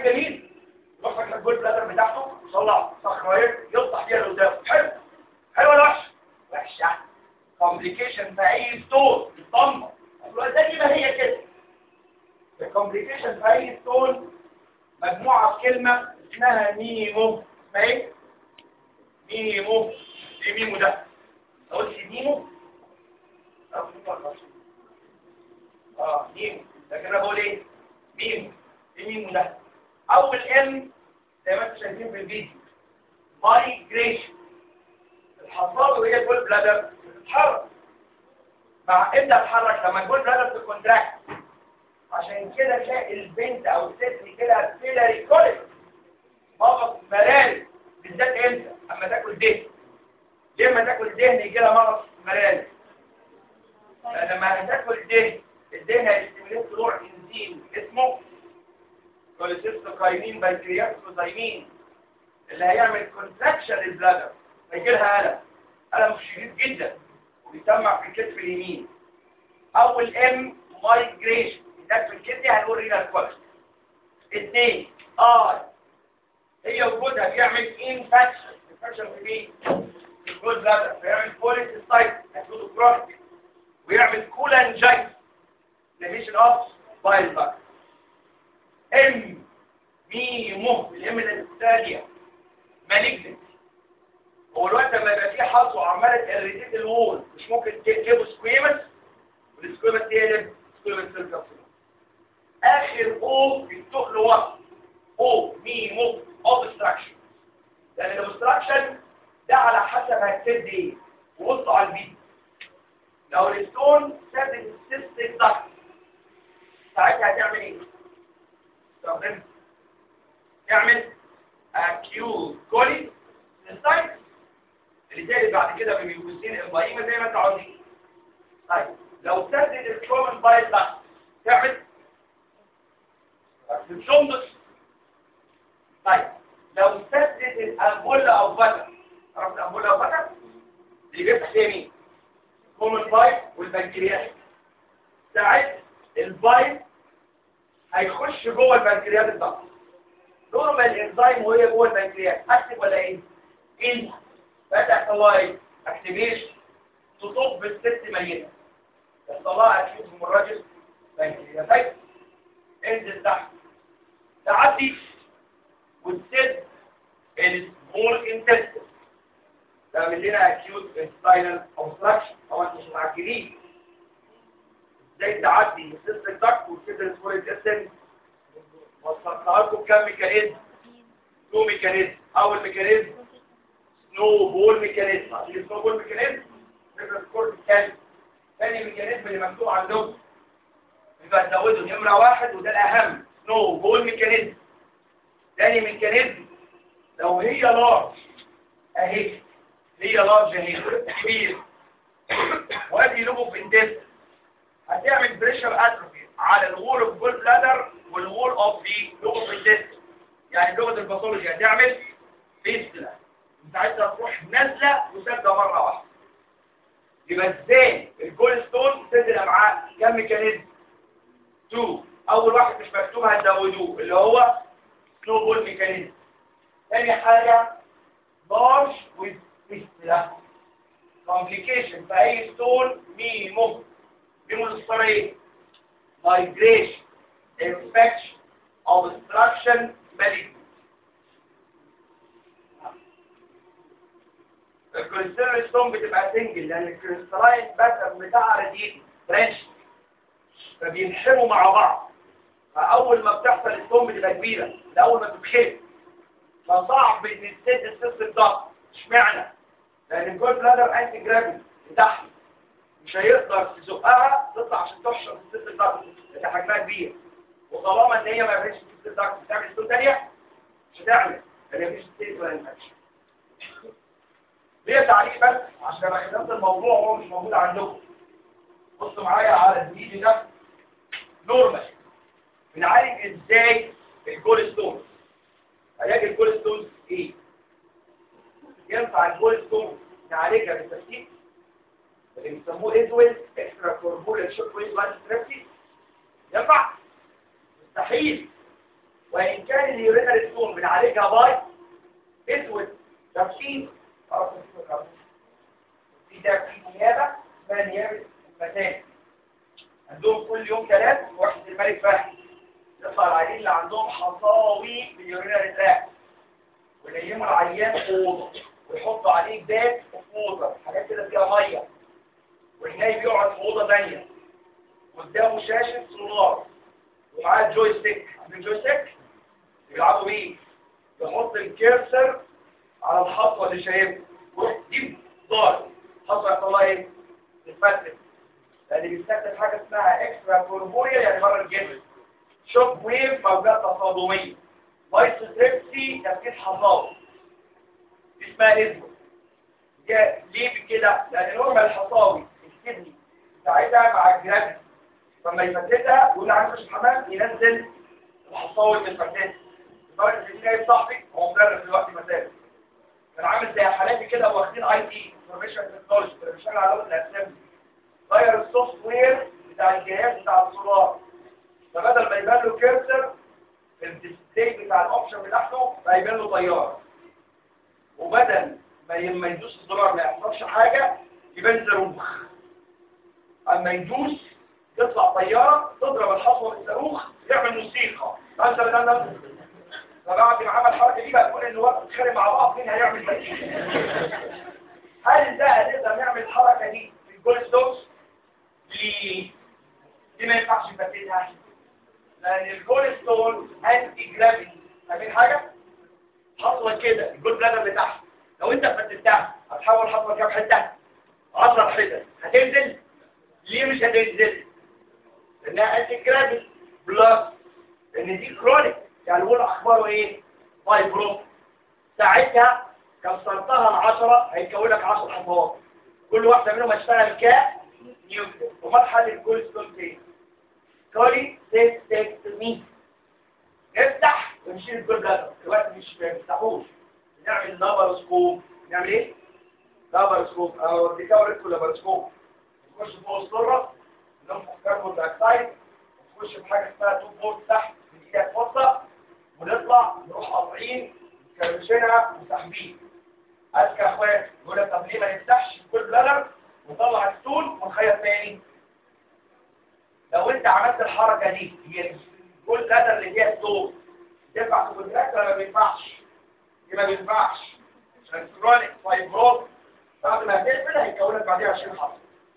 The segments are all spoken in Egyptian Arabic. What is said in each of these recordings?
كلام جميل يروح فاكر الجول بلادر بتاعته يطلع صخرايات يفتح فيها لقدام حلو حلو ولا وحش وحشه كومبليكيشن في اي ستون يتطمن زي ما هي كده الكومبليكيشن في اي ستون مجموعه في كلمه اسمها ميمو اسمها ايه ميمو ايه ميمو ده قلت ميمو اه ميمو لكن انا بقول ايه ميمو ايه ميمو ده اول ام زي ما انتم شايفين في الفيديو مايجريشن الحصاد وهي الجول بلادر بتتحرك مع امتى تتحرك لما الجول بلادر تكونتراكت عشان كده تلاقي البنت او الست كده بيلاري كوليك مغص مراري بالذات امتى اما تاكل دهن ليه اما تاكل دهن يجي لها مغص مراري لما هتاكل دهن الدهن هيستميليت نوع انزيم اسمه كوليسيستوكاينين بنكرياتوزايمين اللي هيعمل كونتراكشن للبلادر فيجي لها الم الم شديد جدا وبيسمع في الكتف اليمين اول ام مايجريشن ده في الكدني هنقول رينال كواليتي اثنين اي هي وجودها بيعمل انفكشن انفكشن في مين؟ في الجول بلادر بيعمل بوليسيستايت هتقول كرونيك ويعمل كولانجايت ليميشن اوف بايل باك ام ميمو الام الثانيه مالجنت هو الوقت لما يبقى فيه حصو وعماله الريتيت الوول مش ممكن تجيبه سكويمس والسكويمس تقلب سكويمس سيل اخر او التقل ورا او ميمو اوبستراكشن لان الاوبستراكشن ده على حسب هتسد ايه وبصوا على الفيديو لو الستون سدد السيستم ضغط ساعتها هتعمل ايه؟ استخدم تعمل اكيوت كولي السايت اللي جاي بعد كده بميوكسين امبايما زي ما انت عاوزين طيب لو سدد الكومن بايل ضغط تعمل بتشمس طيب لو سدد الامبولا او بطل عرفت الامبولا او بطل اللي بيفتح فيها مين كومن بايل والبنكرياس ساعت البايل هيخش جوه البنكرياس الضغط نورمال الانزيم وهي جوه البنكرياس اكتب ولا ايه ان فتح الله ايه اكتيفيشن تصب الست ميته الصلاة اكيد من الراجل بنكرياسات انزل تحت تعدي وتسد السمول انتستين تعمل لنا اكيوت انستاينال اوبستراكشن طبعا مش معجلين ازاي تعدي السيستم داكت وتسد السمول انتستين وصلتها لكم كام ميكانيزم تو ميكانيزم اول ميكانيزم سنو بول ميكانيزم عشان سنو بول ميكانيزم نقدر الكورس الثاني ثاني ميكانيزم اللي مكتوب عندهم يبقى تزودوا نمره واحد وده الاهم سنو بول ميكانيزم ثاني ميكانيزم لو هي لارج اهي هي لارج اهي كبير وادي لوبو في اندست هتعمل بريشر اتروفي على الوول اوف جول بلادر والوول اوف ذا لوبو في اندست يعني لغه الباثولوجي هتعمل فيستلا ساعتها تروح نازله وسادة مره واحده يبقى ازاي الجول ستون تسد الامعاء كم ميكانيزم 2 اول واحد مش مكتوب هتزودوه اللي هو سنو بول ميكانيزم ثاني حاجه لارج ويز فيستلا كومبليكيشن في اي ستون ميمو ميمو الاختصار ايه مايجريشن انفكشن obstruction malignant الكوليسترول ستون بتبقى سنجل لان الكوليستراين باتر بتاعها رديء فرنش فبينحموا مع بعض فاول ما بتحصل ستون بتبقى كبيره ده اول ما بتتخلق فصعب ان تسد السيستم ضغط اشمعنى لان الجول بلادر انتي جرافيتي تحت مش هيقدر تزقها تطلع عشان تحشر السيستم ضغط لان حجمها كبير وطالما ان هي ما فيش السيستم ضغط بتعمل ستون ثانيه مش هتعمل لان مفيش ستيت ولا انفكشن ليه تعليق بس عشان ابقى خدمت الموضوع هو مش موجود عندكم بصوا معايا على الفيديو ده نورمال بنعالج ازاي الجول ستون علاج الجول ستون ايه ينفع الجول ستون نعالجها بالترتيب اللي بيسموه ازويل اكسترا كوربولال شوك ويز لاين ستريبسي ينفع مستحيل وإن كان اليورينال ستون بنعالجها باي اسود تفسير خلاص في ده في نيابة اسمها نيابة المساجد عندهم كل يوم ثلاث وحدة الملك فهد يطلع العيانين اللي عندهم حصاوي في اليورينال تراكت وينيموا العيان في اوضه ويحطوا عليه باب في اوضه حاجات كده فيها ميه والنايم يقعد في اوضه ثانيه قدامه شاشه سونار ومعاه جوي ستيك عارفين الجوي ستيك بيلعبوا بيه يحط الكيرسر على الحصوه اللي شايفها ويروح دي ضارب الحصوه يحصل لها ايه؟ تتفتت لان بيستخدم حاجه اسمها اكسترا كوربوريا يعني بره الجسم شوك ويف موجات تصادميه لايسوتريبسي تفكير حصاوي اسمها اسمه جاء ليه كده لان نورمال الحصاوي الكدني ساعتها مع الجرافيك لما يفتتها ويقول عنده مش حمام ينزل الحصاوي المتفتته لدرجه ان في جايب صاحبي هو مدرس دلوقتي مسافه كان عامل زي حالاتي كده واخدين اي تي انفورميشن تكنولوجي كنا بنشتغل على لغه الاسامبلي غير السوفت وير بتاع الجهاز بتاع السولار فبدل ما يبان له كيرسر في الديسبلاي بتاع الاوبشن بتاعته بقى يبان له طياره وبدل ما لما يدوس الزرار ما يحصلش حاجه يبان صاروخ اما يدوس تطلع طياره تضرب الحصوه بالصاروخ يعمل موسيقى مثلا انا فبعد ما عمل الحركه دي بقى تقول ان وقت اتخانق مع بعض مين هيعمل تكتيك هل ده هنقدر نعمل الحركه دي في الجول ستوكس ليه دي ما ينفعش نفتتها لان الجول ستون انتي جرافيتي فاهمين حاجه حصوه كده الجول بلادر اللي تحت لو انت فتتها هتحول حصوه كام حته 10 حتت هتنزل ليه مش هتنزل لانها انتي جرافيتي بلس ان دي كرونيك يعني بقول اخباره ايه فايبرو ساعتها كسرتها العشرة هيكون لك 10 حصوات كل واحدة منهم هتشتغل ك نيوكلير ومرحلة الكل ستون فين كولي سيت سيت مي نفتح ونشيل الجول بلادر دلوقتي مش بنفتحوش بنعمل لابروسكوب نعمل ايه؟ لابروسكوب او ديكاوريتو لابروسكوب نخش فوق السرة ننفخ كربون دايوكسيد نخش بحاجة اسمها تو بورت تحت من ايدك فضة ونطلع نروح قاطعين كرمشينها وسحبين اذكى اخوات يقول لك طب ليه ما نفتحش الجول بلادر ونطلع الستول ونخيط تاني لو انت عملت الحركة دي هي الجول بلادر اللي فيها ستول ينفع في كونتراكت ولا ما بينفعش دي ما بينفعش عشان كرونيك فايبروز بعد ما هتقفل هيكون لك بعديها 20 حصر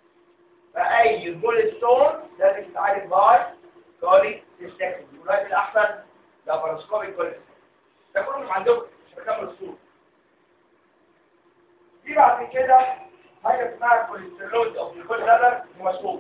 فاي جول ستون لازم تتعالج باي كولي تستكتب دلوقتي الاحسن لاباروسكوبيك كولي ده كله مش عندكم مش هكمل الصوره في بعد كده حاجه اسمها كوليسترول او الجول بلادر ومشروب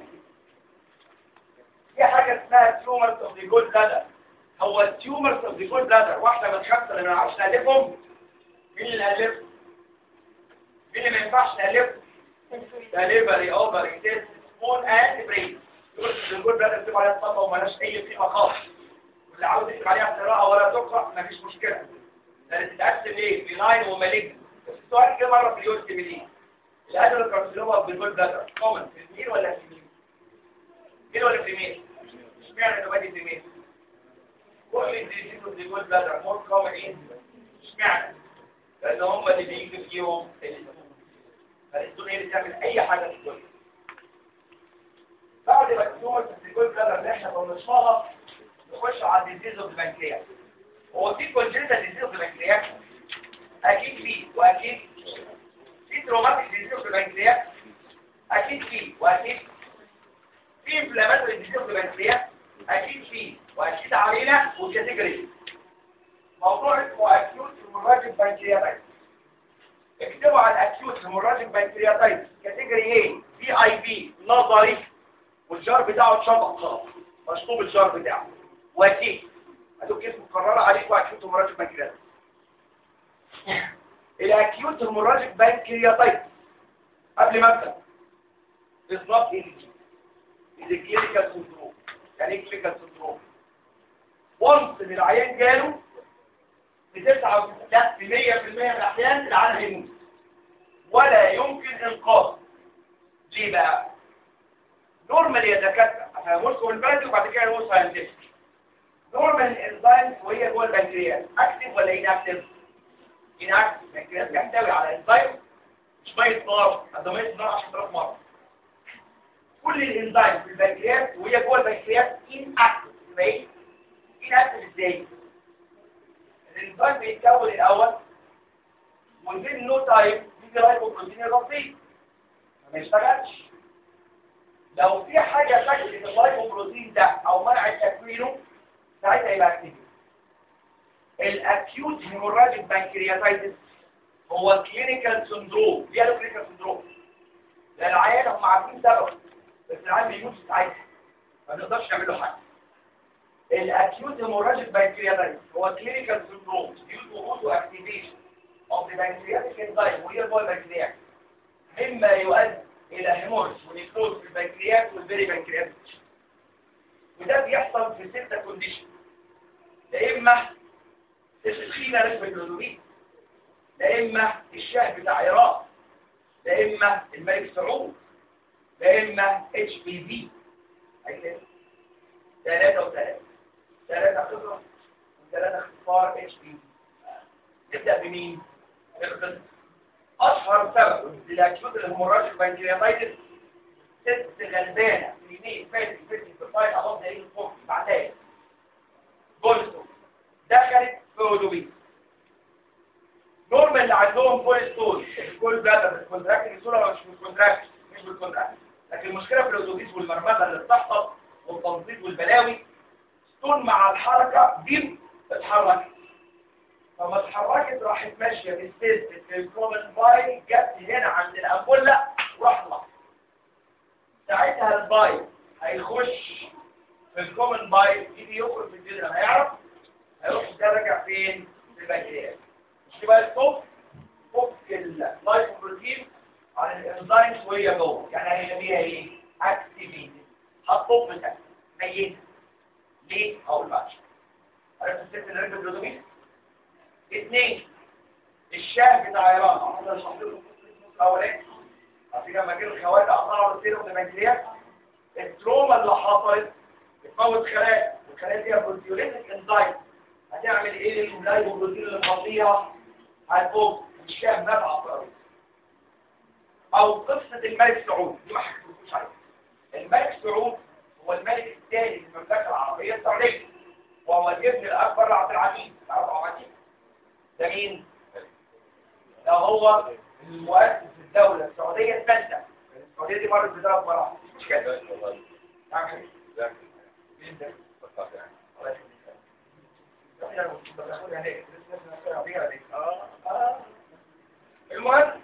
في حاجه اسمها تيومرز اوف ذا جول بلادر هو التيومرز اوف ذا جول بلادر واحده من الخمسه اللي ما نعرفش نالفهم مين اللي نالفهم مين اللي ما ينفعش نالفهم دليفري اوفر تيست سبون اند بريد يقول الجول بلادر تكتب عليها صفه ومالهاش اي قيمه خالص واللي عاوز يكتب عليها قراءه ولا تقرا مفيش مشكله لان تتقسم ايه بناين ومالجن بس السؤال كده مره في اليوم منين الادر الكارسينوما بالجول بلادر كومن في الميل ولا في الميل ميل ولا في الميل اشمعنى ده بادي في الميل كل الديزيز اوف ذا جول بلادر مور كومن ايه اشمعنى لان هم اللي بيجي فيهم فالستون هي اللي تعمل اي حاجه في الجول بعد ما التيومر في الجول بلادر اللي احنا طنشناها نخش على الديزيز اوف البنكرياس هو في كونجنتال ديزيز اوف البنكرياس اكيد في واكيد في تروماتيك ديزيز اوف البنكرياس اكيد في واكيد في انفلاماتوري ديزيز اوف البنكرياس اكيد في واكيد علينا وكاتيجوري موضوع اسمه اكيوت هيموراجيك بنكرياتايتس اكتبوا على الاكيوت هيموراجيك بنكرياتايتس كاتيجوري ايه في اي بي نظري والجار بتاعه اتشطب خلاص مشطوب الجار بتاعه واكيد هتبقى كيس مقرره عليك واكيوت هيموراجيك بنكرياتايتس الاكيوت هيموراجيك بنكرياتايتس قبل ما ابدا بالظبط ايه دي كلينيكال سندروم يعني ايه كلينيكال سندروم وانس ان العيان جاله بتسعة لا في 100% من الأحيان العالم هيموت ولا يمكن إنقاذه ليه بقى؟ نورمال يا دكاترة هنقولكم البلد وبعد كده نقول ساينتفك نورمال انزيمز وهي جوه البنكرياس اكتف ولا انكتف انكتف البنكرياس بيحتوي على انزيم شويه نار قدمت نار عشان تروح مره كل الانزيم في البنكرياس وهي جوه البنكرياس انكتف يبقى ايه انكتف ازاي الانزيم بيتكون الاول وذين نو تايم يجي اللايبوبروتين البسيط ما يشتغلش لو في حاجه شكلت اللايبوبروتين ده او منعت تكوينه ساعتها يبقى اكتيف الاكيوت هيموراجيك بانكرياتايتس هو كلينيكال سندروم ليه له كلينيكال سندروم لان العيان هم عارفين سببه بس العيان بيموت ساعتها ما نقدرش نعمل له حاجه الاكيوت هيموراجيك بانكرياتايتس هو كلينيكال سندروم due to auto activation of the pancreatic enzyme وهي جوه البنكرياس مما يؤدي الى هيمورج ونيكروز في البنكرياس والبيري بنكرياس وده بيحصل في ستة كونديشن يا اما تسخين رسم الجلوبين يا اما الشاه بتاع عراق يا اما الملك سعود يا اما اتش بي في ثلاثة وثلاثة ثلاثة خبرة وثلاثة اختصار اتش بي في نبدأ بمين؟ القسم اشهر سبب للاكيوت الهيموراجيك بانكرياتايتس ست غلبانه في يمين فاتت فاتت في الفايت ابوف ذا ايه فوق بعدها بولستو دخلت في اودوبيس نورمال اللي عندهم بولستول الكول بلاتر بالكونتراكت الصوره ولا مش بالكونتراكت مش بالكونتراكت لكن المشكله في الاودوبيس والمرمطه اللي بتحصل والتنظيف والبلاوي ستون مع الحركه دي اتحركت فما اتحركت راحت ماشيه بالسيست في الكومن باي جت هنا عند الامبوله وراح طلع ساعتها الباي هيخش في الكومن باي يجي يخرج في الجدر هيعرف هيروح يرجع فين في البنكرياس مش يبقى الصف فك اللايكوبروتين على الانزيمز وهي جوه يعني هيخليها ايه اكتيفيتد هتطب ده ميت ليه اقول بعد عرفت الست اللي ركب الجلوبين اثنين الشاه بتاع ايران احنا شخصيته الاولاني عشان لما جه الخوارج اعطاها رسيله من البنكرياس التروما اللي حصلت بتموت خلايا والخلايا دي بروتيوليتك انزايم هتعمل ايه لللايبوبروتين اللي مغطيها هتقوم الشاه نافعه في الارض او قصه الملك سعود دي ما حكيتلكوش عليها الملك سعود هو الملك الثاني في المملكه العربيه السعوديه وهو الابن الاكبر لعبد العزيز عبد العزيز ده مين؟ ده هو المؤسس الدولة السعودية الثالثة السعودية دي مرت بثلاث مراحل مش كده تعمل ايه؟ مين ده؟ المهم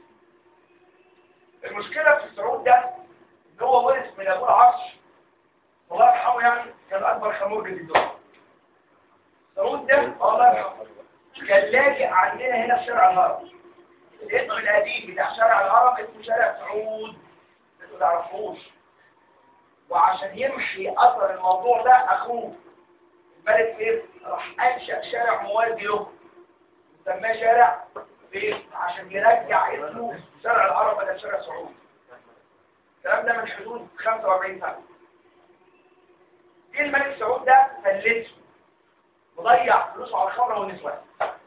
المشكلة في السعود ده ان هو ورث من ابو العرش الله يرحمه يعني كان اكبر خمور في الدنيا السعود ده الله يرحمه كان لاجئ عندنا هنا في شارع الهرم الاسم القديم بتاع شارع الهرم اسمه شارع سعود انتوا ما تعرفوش وعشان يمحي اثر الموضوع ده اخوه الملك فيصل راح انشا شارع موازي له سماه شارع فيصل عشان يرجع اسمه شارع الهرم بدل شارع سعود الكلام ده من حدود 45 سنه جه الملك سعود ده فلسه وضيع فلوسه على الخمره والنسوان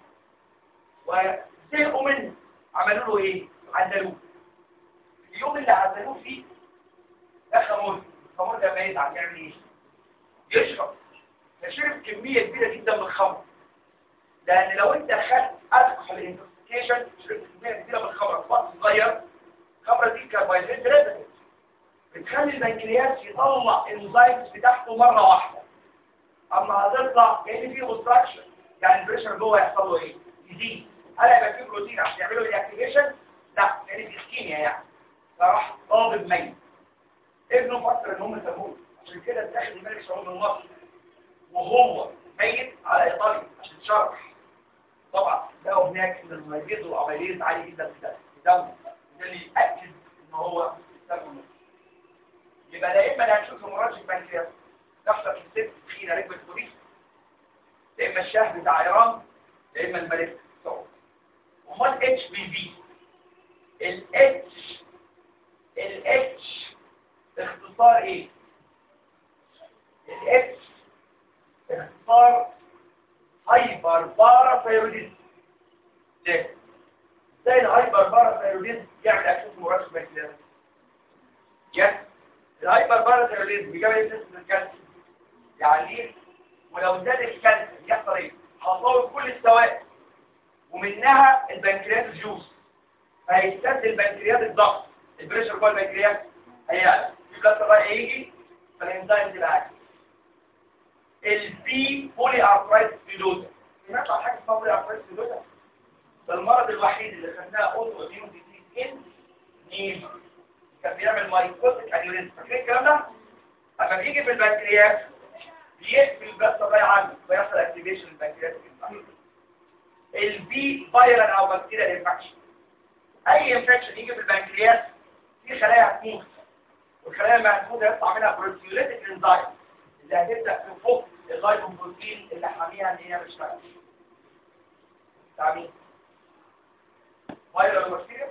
وزهقوا منه عملوا له ايه عدلوه اليوم اللي عدلوه فيه ده خمور الخمور ده ما يزعل يعمل ايه يشرب فشرب كميه كبيره جدا من الخمر لان لو انت خدت الكحول انتوكسيكيشن شربت كميه كبيره من الخمر في وقت صغير الخمره دي كربوهيدرات ريزيدنت بتخلي البنكرياس يطلع الانزيمز بتاعته مره واحده اما هتطلع كان فيه اوبستراكشن يعني البريشر جوه يحصل له ايه يزيد هل هيبقى فيه بروتين عشان يعملوا الاكتيفيشن لا يعني في اسكيميا يعني فراح طالب ميت ابنه فكر ان هم سابوه عشان كده اتاخد الملك سعود من مصر وهو ميت على ايطاليا عشان شرح طبعا لقوا هناك ان المريض وعمليات عاليه جدا في الدم ده اللي ياكد ان هو سابه يبقى لا اما هنشوف مراجع بنكرياس تحصل في الست خينا ركبة البوليس يا اما الشاه بتاع ايران يا اما الملك سعود امال اتش بي في الاتش الاتش اختصار ايه الاتش اختصار هايبر باراثايروديزم ليه؟ زي الهايبر باراثايروديزم يعمل اكسس مرشح بكتيريا يس الهايبر باراثايروديزم بيجمع سيستم الكالسيوم يعني ايه ولو زاد الكالسيوم يحصل ايه هتطور كل السوائل ومنها البنكرياس جوز فهيستبدل البنكرياس الضغط البريشر جوه البنكرياس هيعلى يبقى الصباح هيجي فالانزيم تبقى عالي البي بولي ارثرايتس فيلوزا سمعت عن حاجه اسمها بولي ارثرايتس فيلوزا ده المرض الوحيد اللي خدناه اوتو اميون ديزيز ان نيل كان بيعمل مايكوتيك انيوريزم فاكرين الكلام ده؟ اما بيجي في البنكرياس بيقفل البلاد سبلاي عنه فيحصل اكتيفيشن البنكرياس البي فايرال او بكتيريال انفكشن اي انفكشن يجي في البنكرياس في خلايا هتموت والخلايا اللي هتموت هيطلع منها بروتيوليتيك انزايم اللي هتبدا تفك اللايبوبروتين اللي حاميها ان هي ما تشتغلش بتاع مين؟ فايرال بكتيريا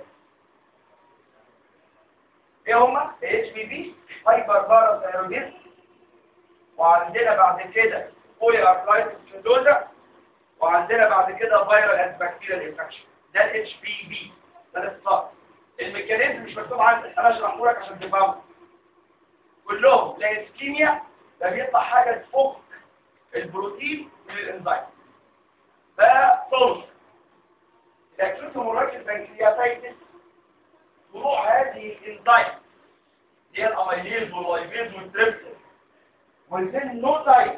ايه هما؟ اتش بي في هايبر باراثايروديزم وعندنا بعد كده بولي ارثرايتس سندوزا وعندنا بعد كده فيرال اند بكتيريال انفكشن ده الاتش بي في ده الاختصار الميكانيزم مش مكتوب عندي انا اشرحه لك عشان تفهمه كلهم لا اسكيميا ده بيطلع حاجه تفك البروتين من الانزيم ده صوت الاكيوت هيموراجيك البنكرياتايتس طلوع هذه الانزيم هي الاميليز واللايبيز والتريبسين والزين نو تايم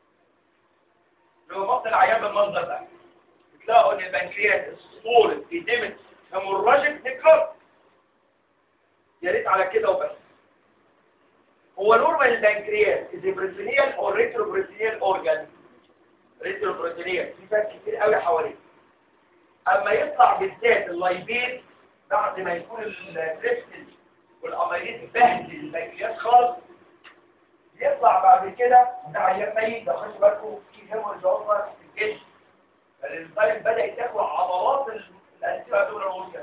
لو بطل العيان بالمنظر ده بتلاقوا ان البنكرياس صورة ايديمت هيموراجيك نكروز يا ريت على كده وبس هو نورمال البنكرياس از بريتونيال او ريتروبريتونيال اورجان ريتروبريتونيال في فات كتير قوي حواليه اما يطلع بالذات اللايبيز بعد ما يكون الريبسل والاميليز بهدل البنكرياس خالص يطلع بعد كده ده عيان ميت ده خلي بالكم في هيموريج اوفر في الجسم الانسان بدا ياكل عضلات الانسيبه دول الاورجان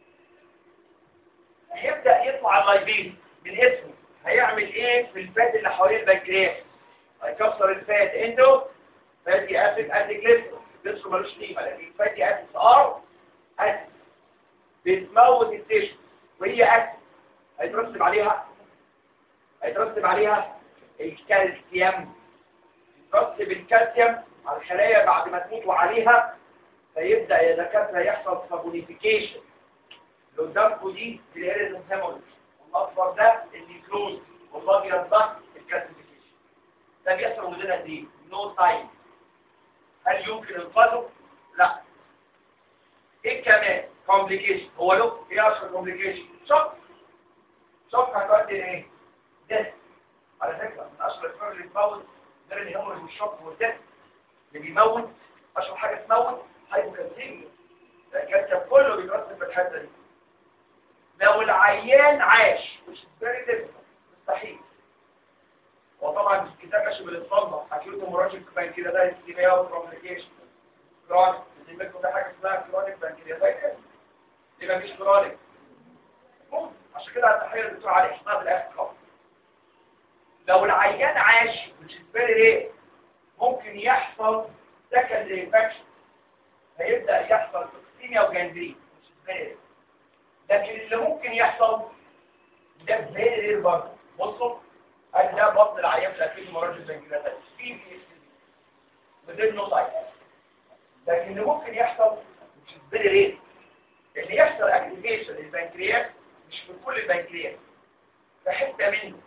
هيبدا يطلع اللايبين من اسمه هيعمل ايه في الفات اللي حوالين البنكرياس هيكسر الفات اندو فاتي اسيد انتي جليسرول جليسرول ملوش قيمه لكن فاتي اسيد ار اسيد بتموت التيشو وهي اسيد هيترسب عليها هيترسب عليها الكالسيوم يترسب الكالسيوم على الخلايا بعد ما تموت وعليها فيبدأ يا دكاترة يحصل سابونيفيكيشن اللي قدامكم دي الهيريزم هيموريج والأصفر ده النيكروز والأبيض ده الكالسيفيكيشن ده بيحصل مدة قد ايه؟ نو تايم هل يمكن انقاذه؟ لا ايه كمان؟ كومبليكيشن هو له ايه اشهر كومبليكيشن؟ شوك شوك هتؤدي لايه؟ ديث على فكرة من أشهر الأسباب اللي بتموت غير الهيموريج والشوك والدم اللي بيموت أشهر حاجة تموت هايبوكالسيميا الكالسيوم كله بيترسب في الحتة دي لو العيان عاش مش very difficult مستحيل وطبعا الكتاب ماشي بالإصابة أكيد مراجع بانكرياتايتس كيميا وكوميونيكيشن كرونيك بيجيب ده حاجة اسمها كرونيك بانكرياتايتس يبقى مفيش كرونيك عشان كده هتحير الدكتور علي حساب الآخر خالص لو العيان عاش بالنسبه ايه ممكن يحصل سكندري انفكشن هيبدا يحصل توكسيميا وجانجرين لكن اللي ممكن يحصل ده فيري رير برضه بصوا ادي ده بطن العيان في الاكيد مراجع البنكرياتات في في بدون نو سايت لكن اللي ممكن يحصل مش فيري رير اللي يحصل اكتيفيشن للبنكرياس مش في كل البنكرياس في حته منه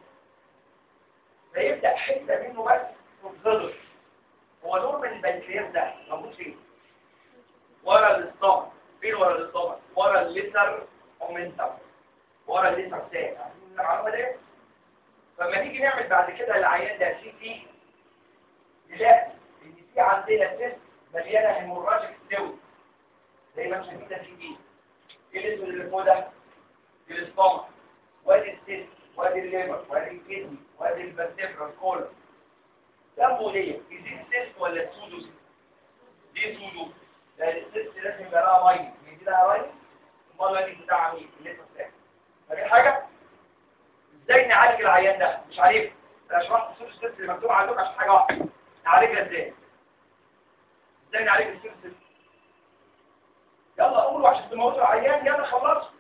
فيبدأ حتة منه بس تتظهر هو نورمال البنكرياس ده موجود فين؟ ورا الاستومك فين ورا الاستومك؟ ورا الليتر اومنتم ورا الليتر تاني عارفين المعلومة دي؟ فلما نيجي نعمل بعد كده العيان ده سي تي نلاقي ان في عندنا سيست مليانة هيموراجيك فلويد زي ما انتم شايفين ده سي تي ايه الاسود اللي فوق ده؟ الاستومك وادي السيست وادي الليبر وادي الكدني وادي البنتفرال كولر سموا ليه يزيد سيست ولا سودو سيست ليه سودو لان السيست لازم يبقى لها ميه يجي لها ميه امال دي بتاع مين اللي بتاعها فاكر حاجه ازاي نعالج العيان ده مش عارف انا شرحت سودو سيست اللي مكتوب عندك عشان حاجه واحده نعالجها ازاي ازاي نعالج السيرس يلا قولوا عشان تموتوا العيان يلا خلصوا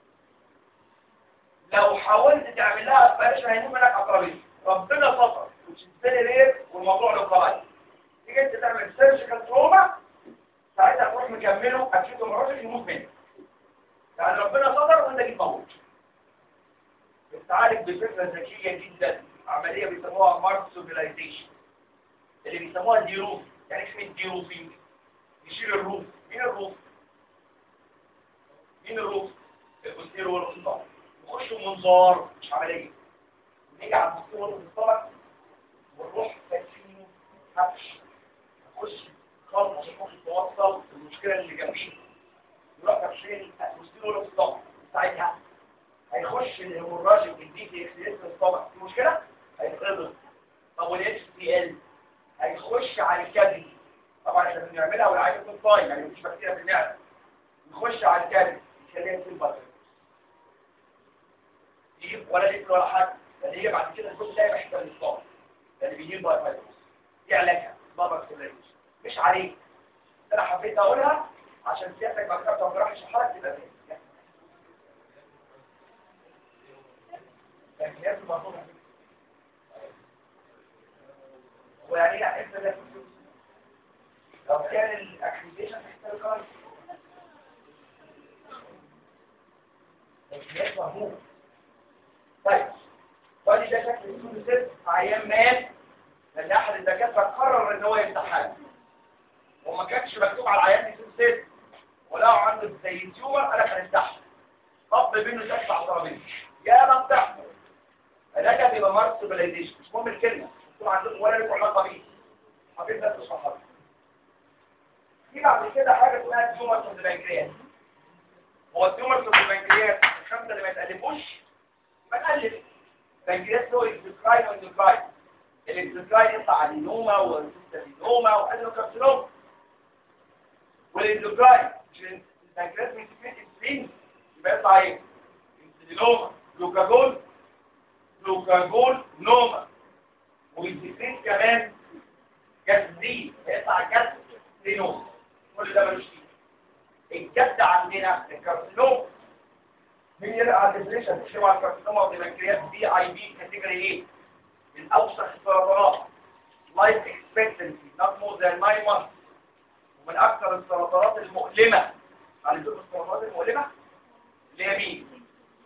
لو حاولت تعمل لها بلاش هينوم منك عقربيه ربنا سطر وتشتري رير والموضوع له قواعد تيجي انت تعمل سيرجيكال تروما ساعتها تروح مكمله اكيد مراتك يموت منك يعني ربنا سطر وانت جيت موت بتعالج بفكره ذكيه جدا عمليه بيسموها ماركسوبيلايزيشن اللي بيسموها الديروف يعني اسمه الديروفينج يشيل الروف مين الروف مين الروف البوستيرو والقصار يخشوا منظار مش عمليه نيجي على البوستيرو والقصار ونروح تكفينه حبش نخش خالص عشان نخش توصل المشكله اللي جنبيه نروح تكفين البوستيرو والقصار ساعتها هيخش الهيموراجيك بالدي تي اكس اس الطبق في مشكله هيتقبض طب والاتش تي ال هيخش على الكبد طبعا احنا بنعملها والعيان يكون صايم يعني مفيش بكتيريا في المعده نخش على الكبد يخليها في البطن يجيب ولا ليك ولا حاجه لان هي بعد كده الكل ده محتاج للصوم لان بيجيب باي فايروس دي علاجها بابا كليش مش عليك انا حبيت اقولها عشان سيادتك ما كتبت ما راحش حركه تبقى فاهم لكن لازم مفهوم ويعني لا انت ده لو كان الاكتيفيشن تحتاج قرار لكن لازم مفهوم طيب ودي ده شكل السود ست عيان مات لان احد الدكاتره قرر ان هو يمتحن وما كانش مكتوب على العيان دي سود ست ولو عنده زي تيومر انا هنفتحها طب منه شكل على الترابيزه يا ما بتحصل علاجها بيبقى مارسبلايزيشن مش مهم الكلمه مش مهم عندكم ولا لكم علاقه بيه حبيت بس اشرحها في بعد كده حاجه اسمها تيومر في البنكرياس هو التيومر في البنكرياس الخمسه اللي ما يتقلبوش بنقلب بنكرياس له اكزوكراين واندوكراين الاكزوكراين يطلع ادينوما وسيستادينوما وادينوكارسينوما والاندوكراين مش البنكرياس من كميه انسولين يبقى يطلع ايه؟ انسولينوما جلوكاجون جلوكاجون نوما والسكرين كمان جسدي هيطلع جسد سينوما كل ده ملوش فيه الجسد عندنا الكارسينوما مين يلقى على الديفينيشن تشوف على الكارسينوما والبنكرياس بي اي بي كاتيجوري ايه من اوسخ السرطانات لايف اكسبكتنسي نوت مور ذان 9 مانث ومن اكثر السرطانات المؤلمه على ذكر السرطانات المؤلمه اللي هي مين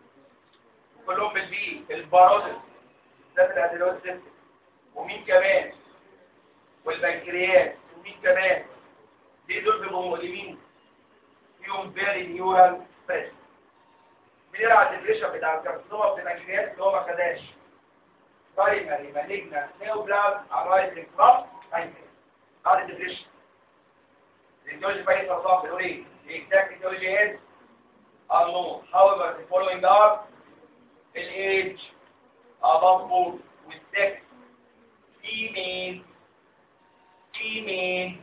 كلهم بالبي البارودس ذات الادينوز سيستم ومين كمان والبنكرياس ومين كمان دي دول بيبقوا مؤلمين فيهم فيري نيورال ستريس بنلعب الديبريشن بتاع الكارسينوما في البنكرياس اللي هو ما خداش برايمري مالجنا نيوبلاز ارايزنج فروم بنكرياس هذا الديبريشن الايديولوجي بقى يتصرف بيقول ايه؟ The exact etiology is unknown. However, the following are الage above board والsex female female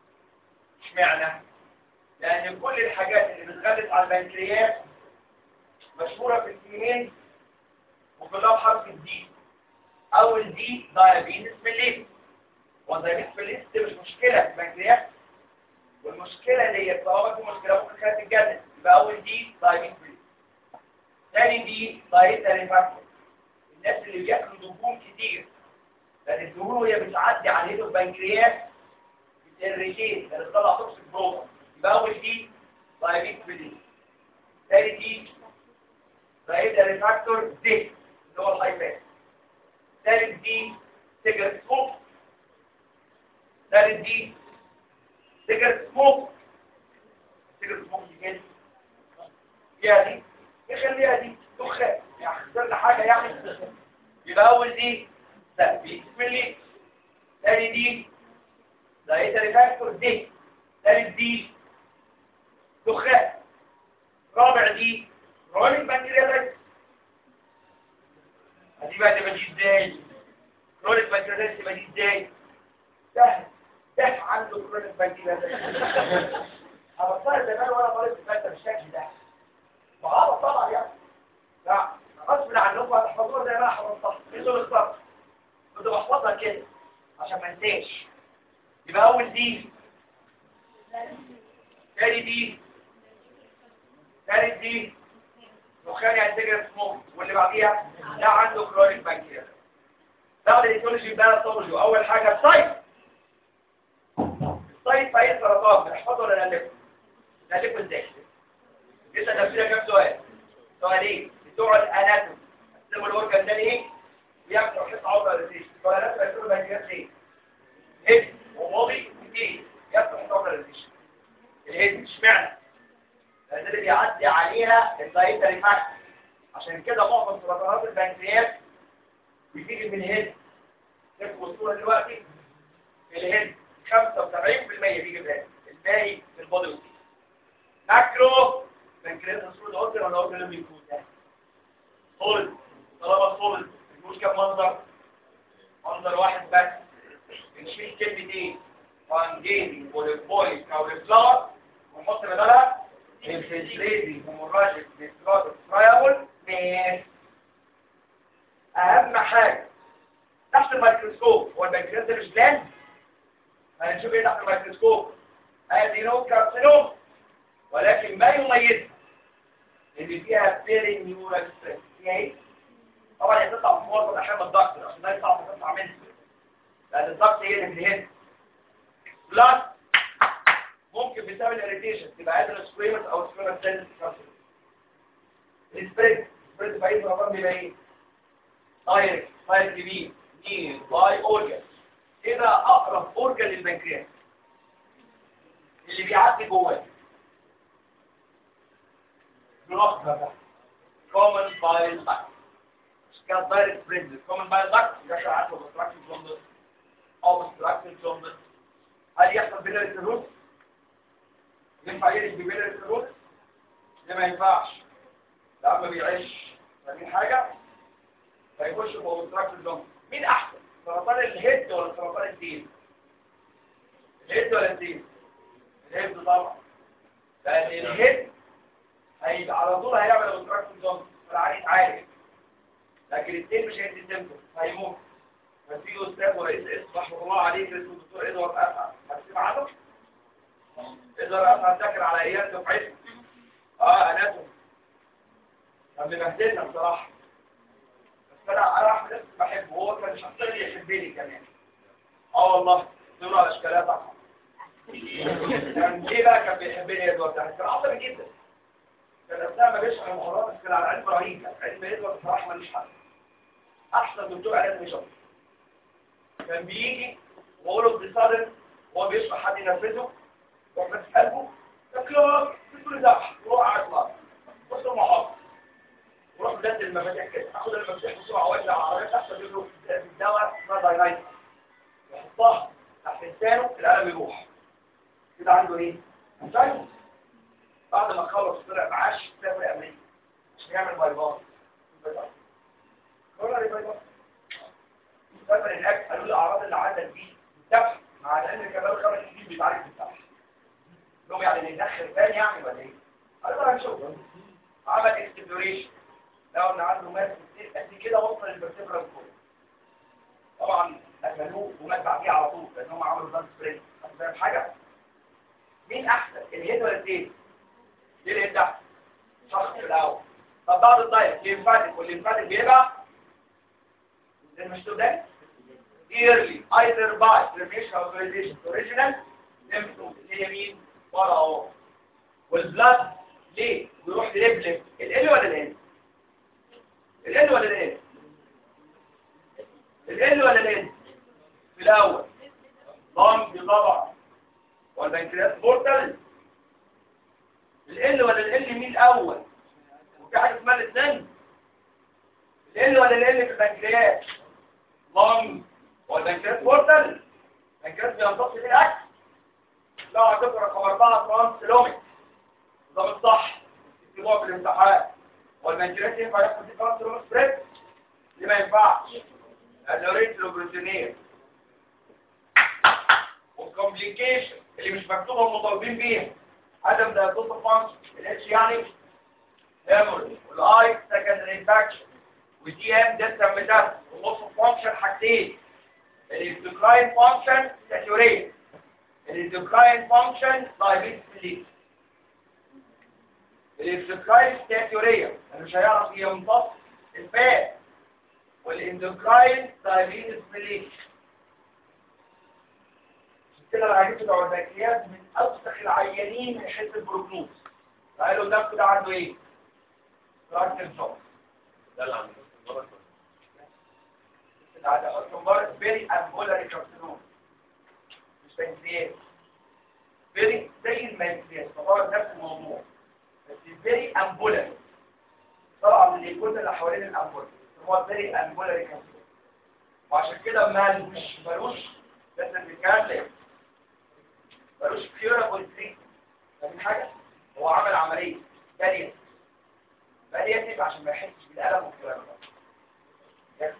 اشمعنى لان كل الحاجات اللي بتغلس على البنكرياس مشهورة في الفيميل وكلها بحرف الدي اول دي دايابيتس ميليتس والدايابيتس ميليتس دي مش مشكلة في البنكرياس والمشكلة اللي هي طالما في مشكلة ممكن كانت تتجنن يبقى اول دي دايابيتس ميليتس تاني دي دايتري فاكتور الناس اللي بياكلوا دهون كتير لان الدهون وهي بتعدي على ايده البنكرياس بتريجيت لان بتطلع توكسيك بروتون يبقى اول دي دايابيتس ميليتس تاني دي دايتري فاكتور دي اللي هو الهايبات تالت دي سيجرت سموك تالت دي سيجرت سموك سيجرت سموك دي كده فيها دي يخليها دي دخان يعني خسرنا حاجة يعني يبقى أول دي لا بسم الله تاني دي دايتري فاكتور دي تالت دي دخان رابع دي رولينج بنكرياتايتس دي بقى تبقى دي ازاي رولينج بنكرياتايتس تبقى دي ازاي سهل سهل عنده رولينج بنكرياتايتس انا بصير زمان وانا طالب في الماده بالشكل ده وغلط طبعا يعني لا غصب عنكم هتحفظوها زي ما انا حفظتها انتوا اللي اخترتوا كنت بحفظها كده عشان ما انساش يبقى اول دي تاني دي تالت دي دخان يعني سيجرت سموك واللي بعديها ده عنده كرونيك بانكرياس ده الايتولوجي بقى الصولوجي اول حاجه السايت السايت في اي سرطان بنحفظه ولا نالفه نالفه ازاي لسه نفسنا كام سؤال سؤالين بتوع الاناتوم قسموا الاورجن ده ليه بياخدوا حته عضله ريزيشن ولا ناس بيقولوا بانكرياس ليه هيد وماضي كتير ياخدوا حته عضله ريزيشن الهيد اشمعنى لان اللي بيعدي عليها الدايتري فاكتور عشان كده معظم سرطانات البنكرياس بتيجي من الهيد تكتبوا الصوره دلوقتي الهيد 75% بيجي من الهيد الباقي في البودي والتيس ماكرو بنكرياس الصوره ده اوردر ولا اوردر اللي بيكون ده سولد طالما سولد بيكون كام منظر منظر واحد بس بنشيل كلمتين فانجيني والبويس او الفلاور ونحط بدلها infiltrating hemorrhagic necrotic friable mass اهم حاجه تحت الميكروسكوب هو البنكرياس ده مش جلاند هنشوف ايه تحت الميكروسكوب ادينو كارسينوم ولكن ما يميزها ان فيها بيري نيورال ستريس فيها ايه طبعا هي تطلع في معظم الاحيان من الضغط عشان ده يصعب تطلع منه لان الضغط هي اللي في الهند بلس ممكن بسبب الاريتيشن تبقى قادر سكويمس او سكويمس سيلز السبريد السبريد في اي سرطان بيبقى ايه دايركت دايركت بي نير باي اورجن كده اقرب اورجن للبنكرياس اللي بيعدي جواه بلوك ده كومن بايل داكت كده دايركت سبريد كومن بايل داكت ده شرعات وبستراكشن جوندس او بستراكشن جوندس هل يحصل بين الروت ينفع يلج ببين الروت ده ما ينفعش لا ما بيعيش فاهمين حاجه فيخش في اوبستراكشن جوندس مين احسن سرطان الهيد ولا سرطان الدين الهيد ولا الدين الهيد طبعا لان الهيد هيبقى على طول هيعمل اوبستراكشن جوندس فالعين يتعالج لكن الدين مش هيدي سيمتوم هيموت بس في استاذ ورئيس اسم رحمه الله عليه اسمه الدكتور ادوارد اسعد هتسمع عنه ادوارد اسعد ذاكر على ايام دفعته اه اناتوم كان بيبهدلنا بصراحه بس انا انا احمد نفسي بحبه هو كان شخصيا يحبني كمان اه والله دول على اشكالات طبعا كان ليه بقى كان بيحبني ادوارد ده كان عصبي جدا كان اثناء ما بيشرح المحاضرات بس كان على علم رهيب علم ادوارد بصراحه ماليش حل احسن دكتور علاج بيشرح كان بيجي وقوله بصدر وهو بيشرح حد ينفذه يروح ماسك قلبه تكلوك بكل ذبح وروح على اطلاق بص المحاضر وروح بدل المفاتيح كده اخد المفاتيح بسرعه واجري على العربيه تحت له في الدواء اسمها داينايت يحطها تحت لسانه القلم يروح كده عنده ايه؟ انسايموس بعد ما خلص طلع معاش سافر امريكا عشان يعمل باي باس كورنري باي باس سافر هناك قالوا له الاعراض اللي عندك دي الذبح مع ان كمان خمس سنين بيتعالج بالذبح لهم يعني ندخل تاني يعني ولا ايه؟ قالوا له هنشوف عمل اكسبلوريشن لقوا ان عنده ماس كتير قد كده وصل للفرتبرا الكل طبعا قتلوه ومات بعديه على طول لان هم عملوا دان سبرينج فاهم حاجه؟ مين احسن الهيد ولا التيل؟ ليه الهيد احسن؟ شخص في الاول طب بعد الدايت ليمفاتيك والليمفاتيك بيبقى زي ما شفتوا ده yearly either by remission authorization original lymph node اللي هي مين؟ ورا اهو والبلاد ليه؟ بيروح لليبلم ال ولا ال ال ولا ال ال ولا ال في الاول ضم طبعا والبنكرياس بورتال ال ولا ال مين الاول وفي حاجه اسمها الاثنين ال ولا ال في البنكرياس ضم والبنكرياس بورتال البنكرياس بيمتص فيه الاكل لو هتبقى رقم أربعة ترانسلوميك ده الصح اكتبوها في الامتحان والبنكرياس ينفع ياخد فيه ترانسلوميك سبريد ليه ما ينفعش الأوريت البروتينية والكومبليكيشن اللي مش مكتوبة ومطالبين بيها عدم ده توصل فانكشن الاتش يعني هيموري والاي سكندري انفكشن ودي ام ديستم ميتاس ونص فانكشن حاجتين الاكزوكراين فانكشن ساتوريت الاكزوكراين فانكشن دايبيتس الاكزوكراين ساتوريا انا مش هيعرف يمتص الفات والاندوكراين دايبيتس ميليت كده العيانين بتوع البكتيريات من اوسخ العيانين من حيث البروجنوز قالوا ده كده عنده ايه؟ باركنسون ده اللي عندنا المرة العادة اصلا بارك فيري امبولاري كارسينوم مش بنكرياس فيري زي المنكرياس طبعا نفس الموضوع بس فيري امبولاري طبعا اللي يكون اللي حوالين الامبولاري هو فيري امبولاري كارسينوم وعشان كده ما مش ملوش بس بيتكلم ملوش كيورابل تريت فاهم حاجه هو عمل عمليه باليه باليه تبقى عشان ما يحسش بالالم والكلام ده يكفي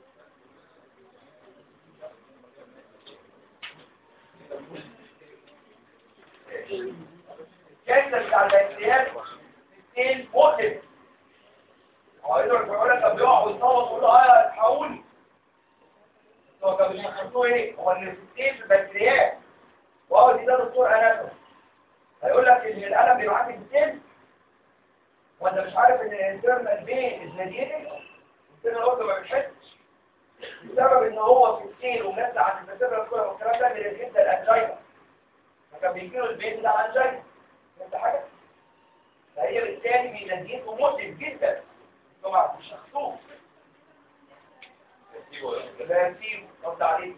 الكنسر بتاع البكتيريات اثنين مؤلم هو يقدر يقول لك طب يقع ويصوت ويقول له اه الحقوني هو كان بيشخصوه ايه؟ هو ان الستين في البكتيريات وهو دي ده دكتور اناتومي هيقول لك ان الالم بيبقى عندك ستين وانت مش عارف ان الانترنال بين الزنيتك الانترنال اوردر ما بتحسش بسبب ان هو في ستين ومنزل عن الفيتبرال كولا والكلام ده بيرجع الانجينا فكان بيجيله البيت ده انجينا فهمت حاجه؟ فهي بالتالي بينزيته مؤلم جدا طبعا مش شخصوه باسيبه رد عليك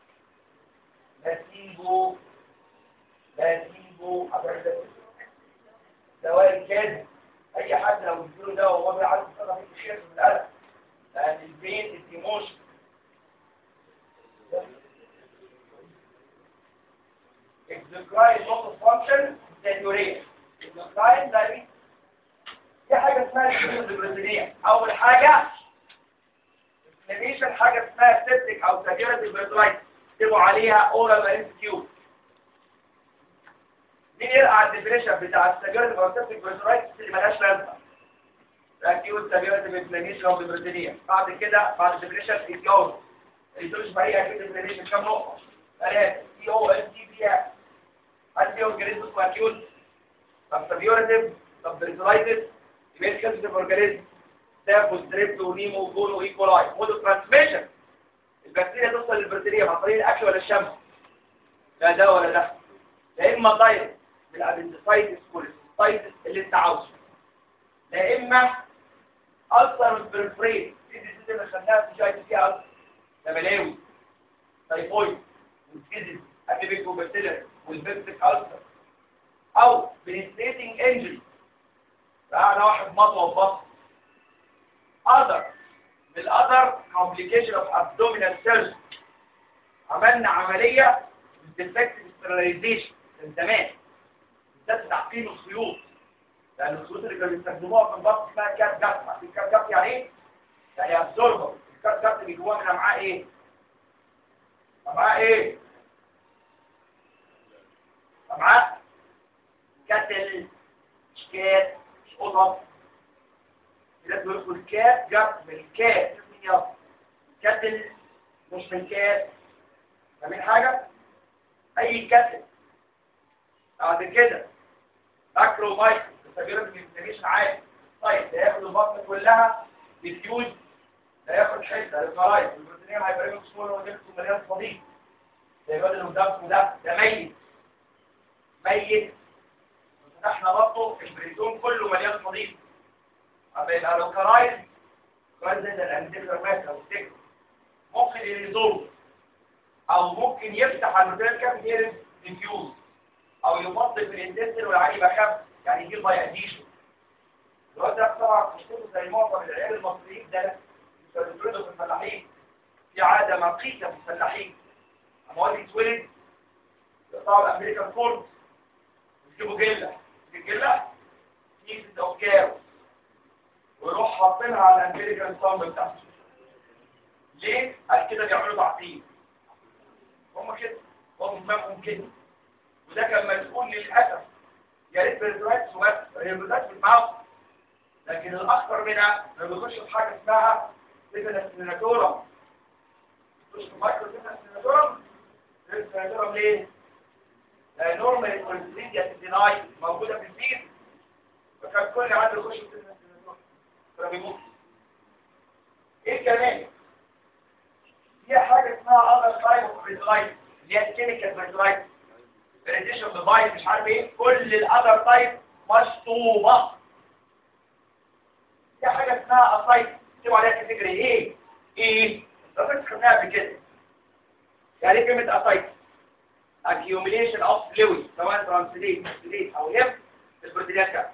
باسيبه باسيبه حضرتك دواء الكاذب اي حد لو اديله دواء وهو بيعرف يتصرف في الشيخ من القلق لان البين الايموشن exocrine loss of function deteriorate exocrine ده في حاجه اسمها البروتينيه اول حاجه انفلاميشن حاجه اسمها سيبتيك او ساجيرتي بريترايت اكتبوا عليها اورال ام كيو مين يلقى الديفينيشن بتاع الساجيرتي او سيبتيك بريترايت اللي مالهاش لازمه اكيوت ساجيرتي انفلاميشن او بريتينيا بعد كده بعد الديفينيشن يتجوز الدوش بقى اكيد انفلاميشن كام نقطه ثلاثه سي او ال تي بي هل في اورجانيزم اسمه اكيوت طب ساجيرتي طب بريترايتس يبقى كده اورجانيزم ستاف وستريبت ونيمو وجونو ايكولاي مودو ترانسميشن البكتيريا توصل للبكتيريا عن طريق الاكل ولا الشمس لا ده ولا ده يا اما دايركت بالابندسايتس كوليستايتس اللي انت عاوزه يا اما ألسر بالبريد دي دي اللي خدناها في جاي فيها ألسر ده بلاوي تايفويد والكيزيز ابيبيكو بكتيريا والبيبتيك ألسر او بنستيتنج انجري فأنا واحد مطوة بطن other بالother complication of abdominal surgery عملنا عملية defective sterilization من زمان ده تعقيم الخيوط لأن الخيوط اللي كانوا بيستخدموها في البطن اسمها كاب جات عارفين كاب جات يعني ايه؟ يعني ابزوربر الكاب جات اللي جواه من امعاء ايه؟ امعاء ايه؟ امعاء كتل شكات قطب لازم يدخل كات جات من الكات مين يلا كتل مش من كات فاهمين حاجة؟ أي كتل بعد كده ماكرو مايكرو التغييرات الانفلاميشن عالي طيب ده ياخد البطن كلها ديفيوز ده ياخد حته الفرايد البروتينيه هايبريميك سمول ونفسه مليان صديق ده الواد اللي قدامكم ده ده ميت ميت فتحنا بطنه البريتون كله مليان صديق اما يبقى لو كرايز كرايز ده الانديكر مات او ستيك ممكن يريزولف او ممكن يفتح على البروتين كام يرز ديفيوز او يفضل في الاندستر والعالي بخف يعني يجيب باياديشن الواد ده طبعا مشكلته زي معظم العيال المصريين ده بيتولدوا في الفلاحين في عاده مقيته في الفلاحين اما هو يتولد يقطعوا الامريكان فورد يجيبوا جله الجله كيس اوكاو ويروح حاطينها على الامريكان صامب بتاعته ليه؟ قال كده بيعملوا تعطيل هم كده هم دماغهم كده وده كان مسؤول للاسف يا ريت بريزولايتس وبس هي بريزولايتس بالمعاصر لكن الاخطر منها انه بيخش في حاجه اسمها سيفنس سيناتورا مش مايكرو سيناتورم سيناتورم ليه؟ لان نورمال كونسيديا ديناي موجوده في الفيل فكان كل عدد يخش في السيناتورم فبيموت ايه كمان؟ في حاجه اسمها اذر تايب اوف فيزلايت اللي هي الكيميكال فيزلايت ريديشن ديفايس مش عارف ايه كل الاذر تايب مشطوبه في حاجه اسمها اسايت اكتبوا عليها كاتيجوري ايه ايه ده كنت خدناها قبل كده يعني ايه كلمه اسايت accumulation of fluid سواء ترانسليت ترانسليت او ليف البروتينات كده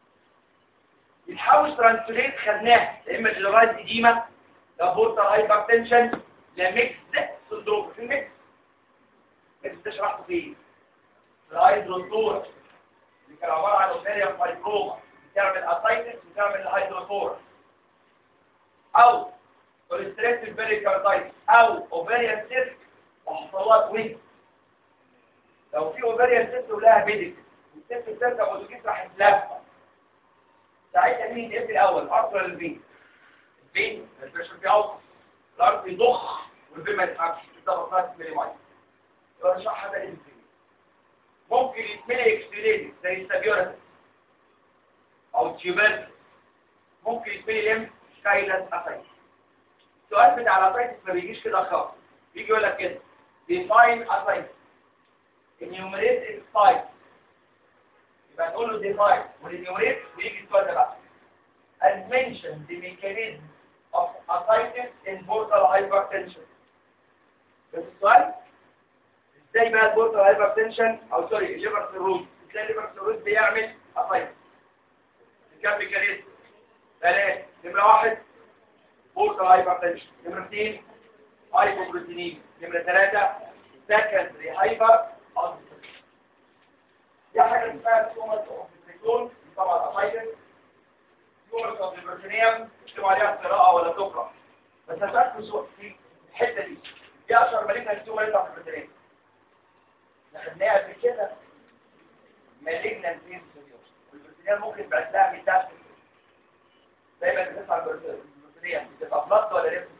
يتحول ترانسليت خدناها يا اما جلرايز اديما لا بورتال هايبرتنشن لا ميكس سندروم في الميكس ميكس ده شرحته فين الهيدروتورا اللي كان عباره عن اوفيريا فايبروما بتعمل اسايتس وتعمل الهيدروتورا او كوليستريتيف بيريكاردايتس او اوفيريان سيست وحصلات ويج لو في اوفيريان سيست ولها بيدك والسيست بتركب اوتوكيس راح يتلفى ساعتها مين يتقفل الاول ارثر البين البين البريشر فيه اوطى الارض يضخ والبين ما يتحركش بتضغط 5 ملي مايل يبقى نشرحها تاني بالتاني ممكن يتملي اكستريليتد زي السابيورس او التيوبرس ممكن يتملي لم سكايلس اسايتس السؤال بتاع الاسايتس ما بيجيش كده خالص بيجي يقول لك كده define اسايتس enumerate its types يبقى نقول له define والenumerate ويجي السؤال ده بقى and mention the mechanism of ascites in portal hypertension بس السؤال ازاي بقى البورتال هايبرتنشن او سوري الليفر سيروز ازاي الليفر سيروز بيعمل اسايتس كام ميكانيزم ثلاثة نمرة واحد بورتال هايبرتنشن نمرة اثنين هايبوبروتينيم نمرة ثلاثة سكندري هايبر دي حاجة اسمها سومة اوف البريتون طبعا اسايتس سومة اوف البروتينيوم تكتب عليها قراءة ولا تقرأ بس هتركز في الحتة دي دي اشهر مالكنا السومة اللي في البروتينيوم خدناها قبل كده مالجنان انسوليوس والبروتينات ممكن بعد لها من دم دايما بتسمع البروتينات بتبقى بلط ولا ليفت